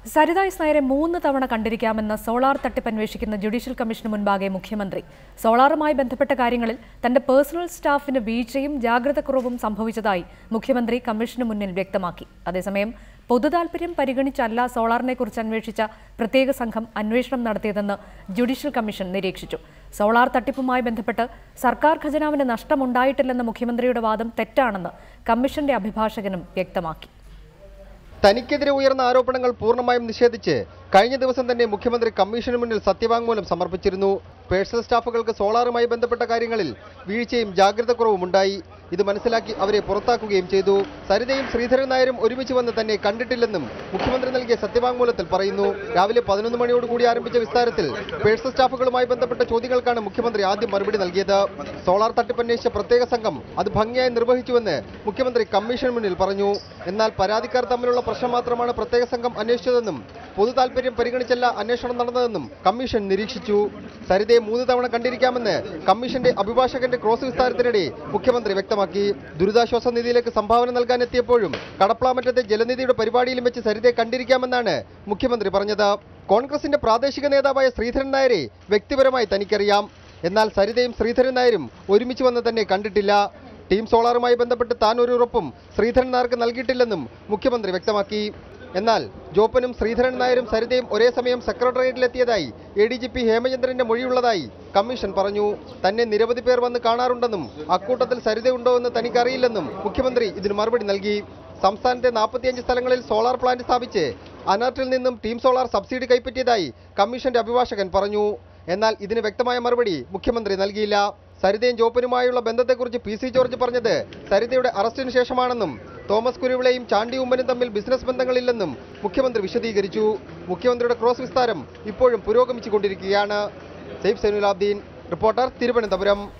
സരിതായ്സ് നായരെ മൂന്ന് തവണ കണ്ടിരിക്കാമെന്ന സോളാർ തട്ടിപ്പ് അന്വേഷിക്കുന്ന ജുഡീഷ്യൽ കമ്മീഷന് മുൻപാകെ മുഖ്യമന്ത്രി സോളാറുമായി ബന്ധപ്പെട്ട കാര്യങ്ങളിൽ തന്റെ പേഴ്സണൽ സ്റ്റാഫിന് വീഴ്ചയും ജാഗ്രതക്കുറവും സംഭവിച്ചതായി മുഖ്യമന്ത്രി കമ്മീഷന് മുന്നിൽ വ്യക്തമാക്കി അതേസമയം പൊതുതാൽപര്യം പരിഗണിച്ചല്ല സോളാറിനെക്കുറിച്ച് അന്വേഷിച്ച പ്രത്യേക സംഘം അന്വേഷണം നടത്തിയതെന്ന് ജുഡീഷ്യൽ കമ്മീഷൻ നിരീക്ഷിച്ചു സോളാർ തട്ടിപ്പുമായി ബന്ധപ്പെട്ട് സർക്കാർ ഖജനാവിന് നഷ്ടമുണ്ടായിട്ടില്ലെന്ന മുഖ്യമന്ത്രിയുടെ വാദം തെറ്റാണെന്ന് കമ്മീഷന്റെ അഭിഭാഷകനും വ്യക്തമാക്കി തനിക്കെതിരെ ഉയർന്ന ആരോപണങ്ങൾ പൂർണ്ണമായും നിഷേധിച്ച് കഴിഞ്ഞ ദിവസം തന്നെ മുഖ്യമന്ത്രി കമ്മീഷന് മുന്നിൽ സത്യവാങ്മൂലം സമർപ്പിച്ചിരുന്നു പേഴ്സണൽ സ്റ്റാഫുകൾക്ക് സോളാറുമായി ബന്ധപ്പെട്ട കാര്യങ്ങളിൽ വീഴ്ചയും ജാഗ്രതക്കുറവും ഉണ്ടായി ഇത് മനസ്സിലാക്കി അവരെ പുറത്താക്കുകയും ചെയ്തു സരിതയും ശ്രീധരൻ നായരും ഒരുമിച്ച് വന്ന് തന്നെ കണ്ടിട്ടില്ലെന്നും മുഖ്യമന്ത്രി നൽകിയ സത്യവാങ്മൂലത്തിൽ പറയുന്നു രാവിലെ പതിനൊന്ന് മണിയോടുകൂടി ആരംഭിച്ച വിസ്താരത്തിൽ പേഴ്സണൽ സ്റ്റാഫുകളുമായി ബന്ധപ്പെട്ട ചോദ്യങ്ങൾക്കാണ് മുഖ്യമന്ത്രി ആദ്യം മറുപടി നൽകിയത് സോളാർ തട്ടിപ്പ് അന്വേഷിച്ച പ്രത്യേക സംഘം അത് ഭംഗിയായി നിർവഹിച്ചുവെന്ന് മുഖ്യമന്ത്രി കമ്മീഷൻ മുന്നിൽ പറഞ്ഞു എന്നാൽ പരാതിക്കാർ തമ്മിലുള്ള പ്രശ്നം മാത്രമാണ് പ്രത്യേക സംഘം അന്വേഷിച്ചതെന്നും പൊതു താൽപര്യം പരിഗണിച്ചല്ല അന്വേഷണം നടന്നതെന്നും കമ്മീഷൻ നിരീക്ഷിച്ചു സരിതയെ മൂന്ന് തവണ കണ്ടിരിക്കാമെന്ന് കമ്മീഷന്റെ അഭിഭാഷകന്റെ ക്രോസ് വിസ്താരത്തിനിടെ മുഖ്യമന്ത്രി വ്യക്തമാക്കി ദുരിതാശ്വാസ നിധിയിലേക്ക് സംഭാവന നൽകാൻ എത്തിയപ്പോഴും കടപ്ലാമറ്റത്തെ ജലനിധിയുടെ പരിപാടിയിലും വെച്ച് സരിതയെ കണ്ടിരിക്കാമെന്നാണ് മുഖ്യമന്ത്രി പറഞ്ഞത് കോൺഗ്രസിന്റെ പ്രാദേശിക നേതാവായ ശ്രീധരൻ നായരെ വ്യക്തിപരമായി തനിക്കറിയാം എന്നാൽ സരിതയും ശ്രീധരൻ നായരും ഒരുമിച്ച് വന്ന് തന്നെ കണ്ടിട്ടില്ല ടീം സോളാറുമായി ബന്ധപ്പെട്ട് താൻ ഒരു ഉറപ്പും ശ്രീധരൻ നായർക്ക് നൽകിയിട്ടില്ലെന്നും മുഖ്യമന്ത്രി വ്യക്തമാക്കി എന്നാൽ ജോപ്പനും ശ്രീധരൻ നായരും സരിതയും ഒരേ സമയം സെക്രട്ടേറിയറ്റിലെത്തിയതായി എ ഡി ജി പി ഹേമചന്ദ്രന്റെ മൊഴിയുള്ളതായി കമ്മീഷൻ പറഞ്ഞു തന്നെ നിരവധി പേർ വന്ന് കാണാറുണ്ടെന്നും അക്കൂട്ടത്തിൽ സരിതയുണ്ടോ എന്ന് തനിക്കറിയില്ലെന്നും മുഖ്യമന്ത്രി ഇതിന് മറുപടി നൽകി സംസ്ഥാനത്തെ നാൽപ്പത്തിയഞ്ച് സ്ഥലങ്ങളിൽ സോളാർ പ്ലാന്റ് സ്ഥാപിച്ച് അനർട്ടിൽ നിന്നും ടീം സോളാർ സബ്സിഡി കൈപ്പറ്റിയതായി കമ്മീഷന്റെ അഭിഭാഷകൻ പറഞ്ഞു എന്നാൽ ഇതിന് വ്യക്തമായ മറുപടി മുഖ്യമന്ത്രി നൽകിയില്ല സരിതയും ജോപ്പനുമായുള്ള ബന്ധത്തെക്കുറിച്ച് പി സി ജോർജ് പറഞ്ഞത് സരിതയുടെ അറസ്റ്റിന് ശേഷമാണെന്നും തോമസ് കുരുവിളയും ചാണ്ടി ഉമ്മനും തമ്മിൽ ബിസിനസ് ബന്ധങ്ങളില്ലെന്നും മുഖ്യമന്ത്രി വിശദീകരിച്ചു മുഖ്യമന്ത്രിയുടെ ക്രോസ് വിസ്താരം ഇപ്പോഴും പുരോഗമിച്ചുകൊണ്ടിരിക്കുകയാണ് സെയ്ഫ് സൈനുലാബ്ദീൻ റിപ്പോർട്ടർ തിരുവനന്തപുരം